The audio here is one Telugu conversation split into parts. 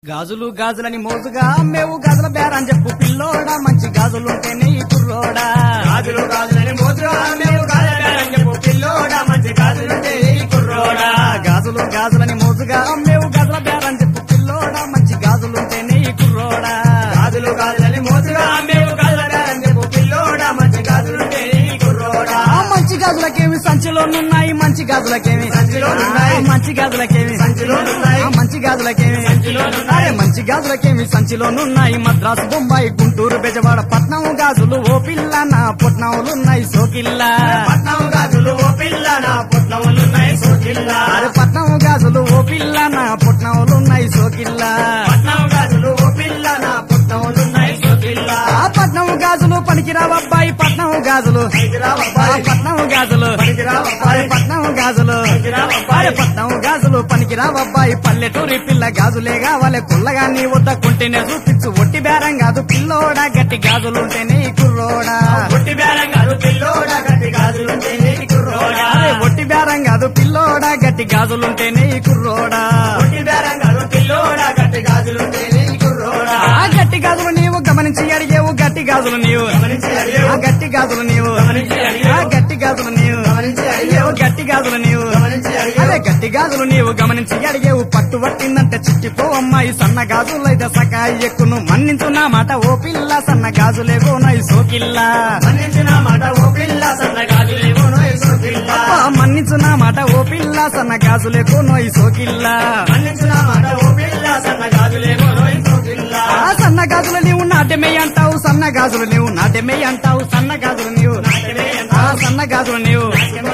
గాజులు గాజులని మోజుగా అమ్మేవు గాజుల బేరని చెప్పు పిల్లోడా మంచి గాజులుంటేనే ఈ కుర్రోడా గాజులు గాజులని మోతుగా మేము గాజులని చెప్పు పిల్లోడా మంచి గాజులుంటే ఈ కుర్రోడా గాజులు గాజులని మోజుగా అమ్మేవు గాజుల బేరని చెప్పు పిల్లోడా మంచి గాజులుంటేనే ఈ కుర్రోడా గాజులు గాజులని మోతుగా మేము గాజులని చెప్పు పిల్లోడా మంచి గాజులుంటే ఈ కుర్రోడా ఆ మంచి గాజులకేమి సంచిలోనున్నాయి మంచి గాజులకేమి సంచిలోనున్నాయి. ఆ మంచి గాజులకేమి సంచిలోనున్నాయి. ఆ మంచి గాజులకేమి సంచిలోనున్నాయి. అరే మంచి గాజులకేమి సంచిలోనున్నాయి మద్రాసు బొంబాయి గుంటూరు బెజవాడ పట్నం గాజులు ఓ పిల్ల నా పొట్నములున్నాయి సోకిల్లా పట్నం గాజులు ఓ పిల్ల నా పుట్నములున్నాయి సోకిల్లా అరే పట్నం గాజులు ఓ పిల్ల నా పొట్నములున్నాయి సోకిల్లా పట్నం గాజులు ఓ పిల్ల నా పుట్నములున్నాయి సోకిల్లా ఆ పట్నం గాజులు పనికిరావబ్బాయి పట్నం గాజులు పనికిరా ఆ అబ్బాయి పట్నం గాజులు పనికిరా అరే అబ్బాయి పట్నం గాజులు పనికిరావబ్బాయి. అరే పట్నం గాజులు పనికిరావబ్బాయి పల్లెటూరి పిల్ల గాజులే కావాలి కుల్లగా నీ వద్ద కొంటేనే చూపించు ఒట్టి బేరం కాదు పిల్లోడా గట్టి గాజులుంటేనే ఈ కుర్రోడా పుట్టి బేరం గారు పిల్లోడా గట్టి గాజులుంటే ఈ కుర్రోడా అరే ఒట్టి బేరం కాదు పిల్లోడా గట్టి గాజులుంటేనే ఈ కుర్రోడా పుట్టి బేరం గారు పిల్లోడా గట్టి గాజులుంటే ఈ కుర్రోడా ఆ గట్టి గాజులు నీవు గమనించి అడిగేవు గట్టి గాజులు నీవు గమనించి అడిగేవు. ఆ గట్టి గాజులు నీవు గమనించి అడిగేవు. ఆ గట్టి గాజులు నీవు గమనించి అడిగేవు. గట్టి గాజులు నీవు గమనించి అడిగేవు. అదే గట్టి గాజులు నీవు గమనించి అడిగేవు పట్టు పట్టిందంటే చిట్టిపో అమ్మాయి సన్న గాజులైతే సకాయి ఎక్కును మన్నించు నా మాట ఓ పిల్ల సన్న గాజులే గోనాయి సోకిల్లా మన్నించిన మాట ఓ పిల్ల సన్న గాజులేమోనో ఇసు పిల్ల అబ్బా, మన్నించు నా మాట ఓ పిల్ల సన్న గాజులే గోనోయి సోకిల్లా మన్నించిన మాట ఓ పిల్ల సన్న గాజులేమోనో ఇసు పిల్ల ఆ సన్న గాజులు నీవు నాట్యమే అంటావు సన్న గాజులు నీవు నాట్యమే అంటావు సన్న గాజులు నీవు నాట్యమే ఆ సన్న గాజులు నీవు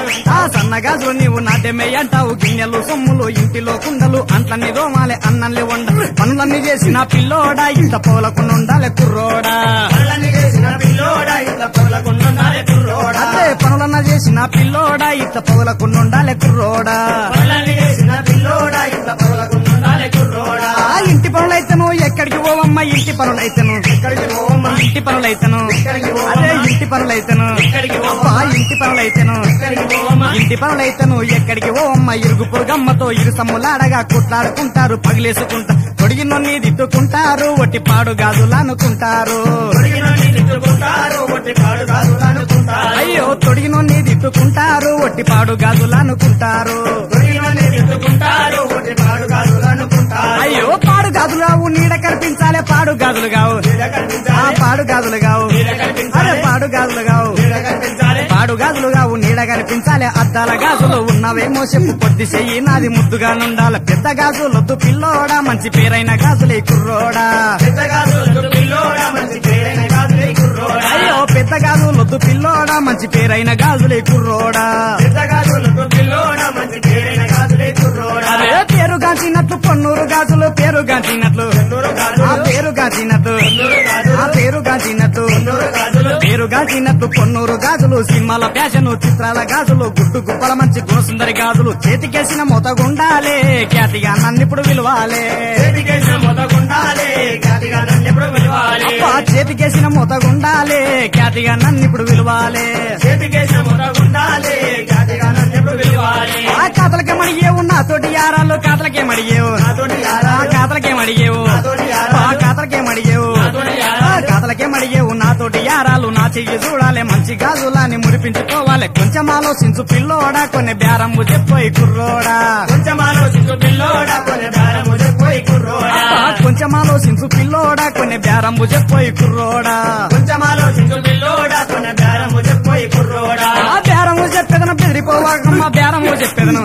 ఆ సన్న గాజులు నీవు నాట్యమే అంటావు గిన్నెలు సొమ్ములు ఇంటిలో కుండలు అంట్లన్నీ దోమాలే అన్నల్ని వండ పనులన్నీ చేసిన పిల్లోడా ఇంత పోలకుండా ఉండాలి కుర్రోడా పళ్ళని చేసిన పిల్లోడా ఇంత పొలకుండాలే కుర్రోడా అదే పనులన్న చేసిన పిల్లోడా ఇంత పోలకుండా ఉండాలి కుర్రోడా పళ్ళని చేసిన పిల్లోడా ఇంత పొలకుండాలే కుర్రోడా ఆ ఇంటి పనులైతేను ఎక్కడికి పోవమ్మా ఇంటి పనులైతేను ఎక్కడికి పోవమ్మా ఇంటి పనులైతేను ఎక్కడికి పోవమ్మా? అదే ఇంటి పనులైతేను ఎక్కడికి అబ్బా ఇంటి పనులైతేను ఎక్కడికి పోవమ్మా ఇంటి పనులైతేను ఎక్కడికి ఓ అమ్మ ఇరుగు పొరుగమ్మతో ఇరు సమ్ములాడగా కుట్లాడుకుంటారు పగిలేసుకుంటా తొడిగినొన్ని దిట్టుకుంటారు ఒట్టి పాడు గాజులు అనుకుంటారు తొడిగినోని తిట్టుకుంటారు ఒట్టి పాడు గాజులు అనుకుంటారు అయ్యో తొడిగినొన్ని దిట్టుకుంటారు ఒట్టి పాడు గాజులు అనుకుంటారు తొడిగినోని తిట్టుకుంటారు ఒట్టి పాడు గాజులు అనుకుంటారు అయ్యో పాడు గాజులు కావు నీడ కనిపించాలే పాడు గాజులు కావు నీడ ఆ కనిపించాలి పాడు గాజులు కావు నీడ కనిపించాలి. అరే పాడు గాజులు కావు నీడ కనిపించాలి పాడు గాజులు కావు నీడ కనిపించాలి అద్దాల గాజులు ఉన్నవేమో చెప్పు పొద్దు చెయ్యి నాది ముద్దుగా నుండాలి పెద్ద గాజులొద్దు పిల్లోడా మంచి పేరైన గాజులే కుర్రోడా పెద్ద గాజులు పిల్లోడా మంచి పేరైన గాజులే కుర్రోడా అయ్యో పెద్ద గాజులొద్దు పిల్లోడా మంచి పేరైన గాజులే కుర్రోడా పెద్ద గాజులు పిల్లోడా మంచి పేరైన గాజులే కుర్రోడా అరే పేరు గాంచినట్లు పొన్నూరు గాజులు పేరు గాంచినట్లు నూరు ఆ గాజులు పేరు గాంచినట్లు నూరు గాజులు ఆ పేరు గాంచినట్లు నూరు గాజులు పేరు గాంచినట్లు పొన్నూరు గాజులు సినిమాల ఫ్యాషన్ చిత్రాల గాజులు గుడ్డు గుప్పల మంచి గుణసుందరి గాజులు చేతికేసిన మొతగుండాలే ఖ్యాతిగా నన్నిప్పుడు విలువాలే చేతికేసిన మొదకుండాలే ఖ్యాతిగా నన్నెప్పుడు విలువాలి అబ్బా, చేతికేసిన మొతగుండాలే ఖ్యాతిగా నన్నిప్పుడు విలువాలే చేతికేసిన మొదకుండాలే ఖ్యాతిగా నన్నెప్పుడు విలువాలి ఆ కాతలకే మడిగేవు నాతోటి యారాలు కాతలకే మడిగేవు నాతోటి ఆ యారాలు, కాతలకే మడిగేవు నాతోటి ఆ యారాలు, కాతలకే మడిగేవు నాతోటి ఆ యారాలు, కాతలకే మడిగేవు నాతోటి యారాలు నా చెయ్యి చూడాలి మంచి గాజులాని మురిపించుకోవాలి కొంచెం ఆలోచించు పిల్లోడా కొన్ని బేరమ్ము చెప్పోయి కుర్రోడా కొంచెం ఆలోచించు పిల్లోడా కొన్ని బేరము చెప్పోయి కుర్రోడా అబ్బా, కొంచెం ఆలోచించు పిల్లోడా కొన్ని బేరమ్ము చెప్పోయి కుర్రోడా కొంచెం ఆలోచించు పిల్లోడా కొన్ని బేరము చెప్పోయి కుర్రోడా ఆ బేరము చెప్పేదను బెదిరిపోవాకమ్మ బేరము చెప్పేదను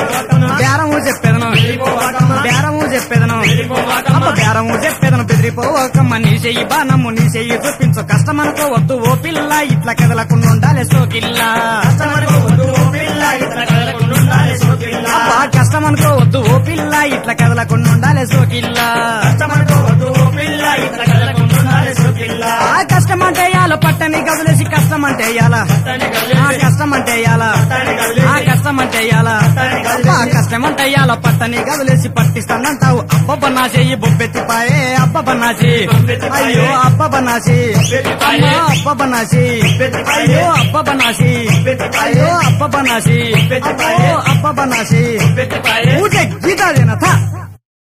బేరము చెప్పేదను బేరము చెప్పేదను అమ్మ బేరము చెప్పేదను బెదిరిపోవకమ్మ నీ చెయ్యి బాణము నీ చెయ్యి చూపించు కష్టం అనుకోవద్దు ఓ పిల్ల ఇట్లా కదలకుండా ఉండాలి సోకిల్లా కష్టమనుకో వద్దు ఓ పిల్ల ఇతర కదలకుండా ఉండాలి సోకిల్ల అబ్బా కష్టం అనుకోవద్దు ఓ పిల్ల ఇట్లా కదలకుండా ఉండాలి సోకిల్లా కష్టమనుకో వద్దు ఓ పిల్ల ఇతర కదలకుండా ఉండాలి సోకిల్ల ఆ కష్టం అంటే యాల పట్టని గదిలేసి కష్టం అంటే యాల తని ఆ గల్లేసి, కష్టం అంటే యాల తని గల్లేసి, ఆ కష్టం అంటే యాల అబ్బా కష్టం అంటే యాల పట్టని గదిలేసి పట్టిస్తానంటావు అబ్బబ్బ నా చెయ్యి బొబ్బెత్తిపాయే అబ్బబ్బ నాసి అయ్యో అబ్బబ్బ నాసి అమ్మా అబ్బబ్బ నాసి అయ్యో అబ్బబ్బ నాసి అయ్యో అబ్బబ్బ నాసి అబ్బో అబ్బబ్బ నాసి పెట్టిపాయే ఊటే గీతాదేనా థా